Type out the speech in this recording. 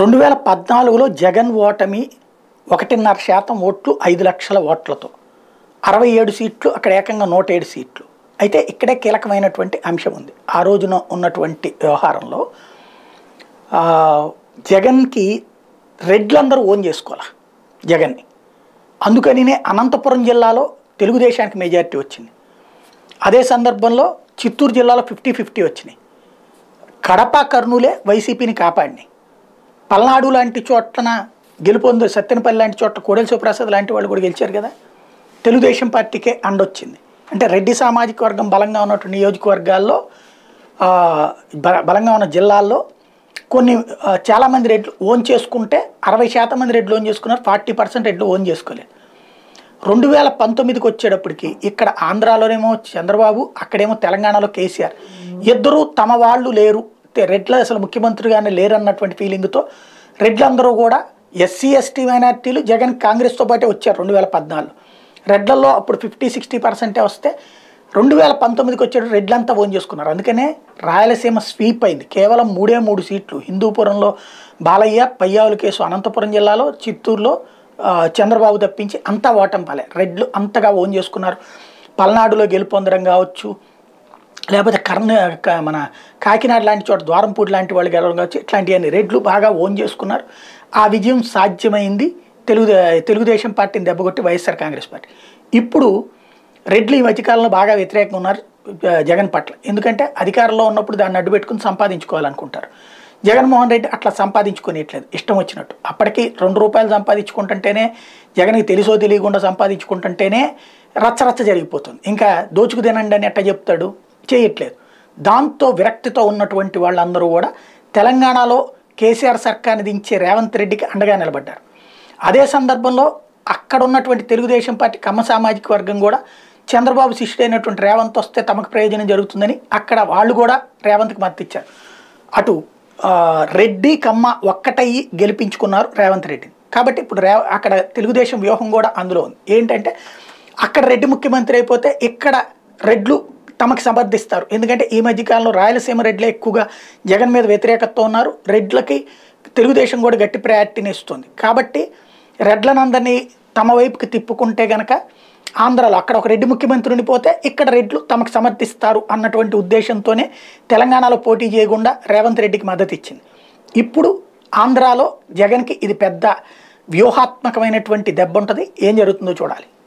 రెండు వేల పద్నాలుగులో జగన్ ఓటమి ఒకటిన్నర శాతం ఓట్లు ఐదు లక్షల ఓట్లతో అరవై ఏడు సీట్లు అక్కడ ఏకంగా నూట ఏడు సీట్లు అయితే ఇక్కడే కీలకమైనటువంటి అంశం ఉంది ఆ రోజున ఉన్నటువంటి వ్యవహారంలో ఆ, జగన్కి రెడ్లందరూ ఓన్ చేసుకోవాలా జగన్ని అందుకనినే అనంతపురం జిల్లాలో తెలుగుదేశానికి మెజారిటీ వచ్చింది అదే సందర్భంలో చిత్తూరు జిల్లాలో ఫిఫ్టీ ఫిఫ్టీ వచ్చినాయి కడప కర్నూలే వైసీపీని కాపాడినాయి పల్నాడు లాంటి చోట్లన గెలుపొందు సత్యనపల్లి లాంటి చోట్ల కోడెల శివప్రసాద్ లాంటి వాళ్ళు కూడా గెలిచారు కదా తెలుగుదేశం పార్టీకే అండొచ్చింది అంటే రెడ్డి సామాజిక వర్గం బలంగా ఉన్నటువంటి నియోజకవర్గాల్లో ఆ, బ- బలంగా ఉన్న జిల్లాల్లో కొన్ని ఆ, చాలామంది రెడ్లు ఓన్ చేసుకుంటే అరవై శాతం మంది రెడ్లు ఓన్ చేసుకున్నారు ఫార్టీ పర్సెంట్ రెడ్లు ఓన్ చేసుకోలేదు రెండు వేల పంతొమ్మిదికి వచ్చేటప్పటికి ఇక్కడ ఆంధ్రాలోనేమో చంద్రబాబు అక్కడేమో తెలంగాణలో కేసీఆర్ ఇద్దరూ తమ వాళ్ళు లేరు తే- రెడ్ల అసలు ముఖ్యమంత్రిగానే లేరు అన్నటువంటి ఫీలింగ్తో రెడ్లందరూ కూడా ఎస్సీ ఎస్టీ మైనార్టీలు జగన్ కాంగ్రెస్తో పాటే వచ్చారు రెండు వేల పద్నాలుగు రెడ్లలో అప్పుడు ఫిఫ్టీ సిక్స్టీ పర్సెంటే వస్తే రెండు వేల పంతొమ్మిదికి వచ్చేటప్పుడు రెడ్లంతా ఓన్ చేసుకున్నారు అందుకనే రాయలసీమ స్వీప్ అయింది కేవలం మూడే మూడు సీట్లు హిందూపురంలో బాలయ్య పయ్యావుల కేసు అనంతపురం జిల్లాలో చిత్తూరులో ఆ, చంద్రబాబు తప్పించి అంతా ఓటం పాలే రెడ్లు అంతగా ఓన్ చేసుకున్నారు పల్నాడులో గెలుపొందడం కావచ్చు లేకపోతే కర్ణ క- మన కాకినాడ లాంటి చోట ద్వారంపూడి లాంటి వాళ్ళు గెలవడం కావచ్చు ఇట్లాంటివన్నీ రెడ్లు బాగా ఓన్ చేసుకున్నారు ఆ విజయం సాధ్యమైంది తెలుగు తెలుగుదేశం పార్టీని దెబ్బకొట్టి వైఎస్ఆర్ కాంగ్రెస్ పార్టీ ఇప్పుడు రెడ్లు ఈ మధ్యకాలంలో బాగా వ్యతిరేకంగా ఉన్నారు ఆ, జగన్ పట్ల ఎందుకంటే అధికారంలో ఉన్నప్పుడు దాన్ని అడ్డు పెట్టుకుని సంపాదించుకోవాలనుకుంటారు జగన్మోహన్ రెడ్డి అట్లా సంపాదించుకునేట్లేదు ఇష్టం వచ్చినట్టు అప్పటికి రెండు రూపాయలు సంపాదించుకుంటుంటేనే జగన్కి తెలుసో తెలియకుండా సంపాదించుకుంటుంటేనే రచ్చరచ్చ జరిగిపోతుంది ఇంకా దోచుకు తినండి అని ఎట్ట చెప్తాడు చేయట్లేదు దాంతో విరక్తితో ఉన్నటువంటి వాళ్ళందరూ కూడా తెలంగాణలో కేసీఆర్ సర్కార్ని దించే రేవంత్ రెడ్డికి అండగా నిలబడ్డారు అదే సందర్భంలో అక్కడ ఉన్నటువంటి తెలుగుదేశం పార్టీ కమ్మ సామాజిక వర్గం కూడా చంద్రబాబు శిష్యుడైనటువంటి రేవంత్ వస్తే తమకు ప్రయోజనం జరుగుతుందని అక్కడ వాళ్ళు కూడా రేవంత్కి మద్దతు ఇచ్చారు అటు ఆ, రెడ్డి కమ్మ ఒక్కటయ్యి గెలిపించుకున్నారు రేవంత్ రెడ్డిని కాబట్టి ఇప్పుడు రే అక్కడ తెలుగుదేశం వ్యూహం కూడా అందులో ఉంది ఏంటంటే అక్కడ రెడ్డి ముఖ్యమంత్రి అయిపోతే ఇక్కడ రెడ్లు తమకు సమర్థిస్తారు ఎందుకంటే ఈ మధ్యకాలంలో రాయలసీమ రెడ్లే ఎక్కువగా జగన్ మీద వ్యతిరేకతతో ఉన్నారు రెడ్లకి తెలుగుదేశం కూడా గట్టి ప్రయారిటీని ఇస్తుంది కాబట్టి రెడ్లనందరినీ తమ వైపుకి తిప్పుకుంటే గనక ఆంధ్రాలో అక్కడ ఒక రెడ్డి ముఖ్యమంత్రి ఉండిపోతే ఇక్కడ రెడ్లు తమకు సమర్థిస్తారు అన్నటువంటి ఉద్దేశంతోనే తెలంగాణలో పోటీ చేయకుండా రేవంత్ రెడ్డికి మద్దతు ఇచ్చింది ఇప్పుడు ఆంధ్రాలో జగన్కి ఇది పెద్ద వ్యూహాత్మకమైనటువంటి దెబ్బ ఉంటుంది ఏం జరుగుతుందో చూడాలి